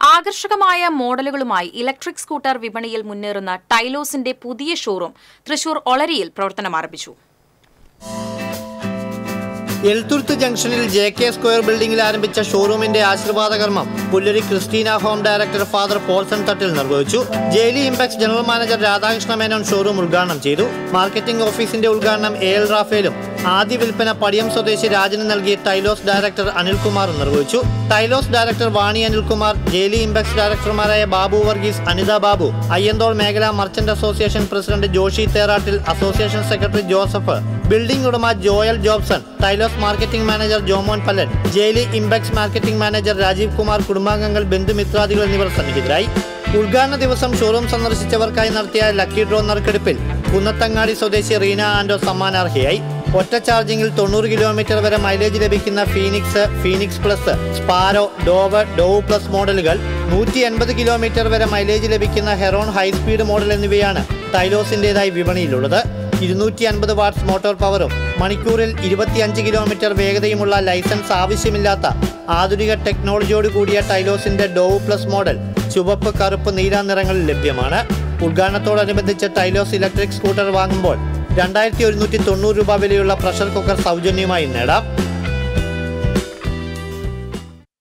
ആകർഷകമായ മോഡലുകളുമായി electric scooter വിപണിയിൽ മുന്നേറുന്ന ടൈലോസിന്റെ പുതിയ ഷോറൂം തൃശൂർ ഒളരിയിൽ പ്രവർത്തനം ആരംഭിച്ചു എൽത്തുരുത്ത് ജംഗ്ഷനിൽ ജെ കെ സ്ക്വയർ ബിൽഡിംഗിൽ ആരംഭിച്ച ഷോറൂമിന്റെ ആശീർവാദ കർമ്മം Pullari Christina home director father Paulson Thattil നിർവഹിച്ചു Jaily Impex general manager Radhakrishna Menon showroom ഉദ്ഘാടനം ചെയ്തു മാർക്കറ്റിംഗ് ഓഫീസിന്റെ ഉദ്ഘാടനം എ എൽ റാഫേലും ആദ്യ വിൽപ്പന പടിയം സ്വദേശി രാജന് നൽകി ടൈലോസ് ഡയറക്ടർ അനിൽകുമാറും നിർവഹിച്ചു ടൈലോസ് ഡയറക്ടർ വാണി അനിൽകുമാർ ജെയിലി ഇംപാക്സ് ഡയറക്ടർമാരായ ബാബു വർഗീസ് അനിത ബാബു അയ്യന്തോൾ മേഖലാ merchant association president Joshy Therattil association secretary Joseph building ഉടമ Joel Jobson Tylos marketing manager Jomon Pallan Jaily Impex marketing manager Rajeev Kumar കുടുംബാംഗങ്ങൾ ബന്ധുമിത്രാദികൾ എന്നിവർ സന്നിഹിതരായി ഉദ്ഘാടന ദിവസം ഷോറൂം സന്ദർശിച്ചവർക്കായി നടത്തിയ ലക്കി ഡ്രോ നറുക്കെടുപ്പിൽ കുന്നത്തങ്ങാടി സ്വദേശി റീന ആൻഡോ സമ്മാനാർഹയായി ഒറ്റ ചാർജിംഗിൽ തൊണ്ണൂറ് കിലോമീറ്റർ വരെ മൈലേജ് ലഭിക്കുന്ന Phoenix Phoenix plus Sparrow Dove Dove plus മോഡലുകൾ നൂറ്റി എൺപത് കിലോമീറ്റർ വരെ മൈലേജ് ലഭിക്കുന്ന ഹെറോൺ ഹൈസ്പീഡ് മോഡൽ എന്നിവയാണ് ടൈലോസിൻ്റെതായി വിപണിയിലുള്ളത് ഇരുന്നൂറ്റി അൻപത് വാട്ട്സ് മോട്ടോർ പവറും മണിക്കൂറിൽ ഇരുപത്തിയഞ്ച് കിലോമീറ്റർ വേഗതയുമുള്ള ലൈസൻസ് ആവശ്യമില്ലാത്ത ആധുനിക ടെക്നോളജിയോട് കൂടിയ ടൈലോസിന്റെ ഡോവ് പ്ലസ് മോഡൽ ചുവപ്പ് കറുപ്പ് നീല നിറങ്ങളിൽ ലഭ്യമാണ് ഉദ്ഘാടനത്തോടനുബന്ധിച്ച് ടൈലോസ് ഇലക്ട്രിക് സ്കൂട്ടർ വാങ്ങുമ്പോൾ രണ്ടായിരത്തി ഒരുന്നൂറ്റി തൊണ്ണൂറ് രൂപ വിലയുള്ള പ്രഷർ കുക്കർ സൗജന്യമായി നേടാം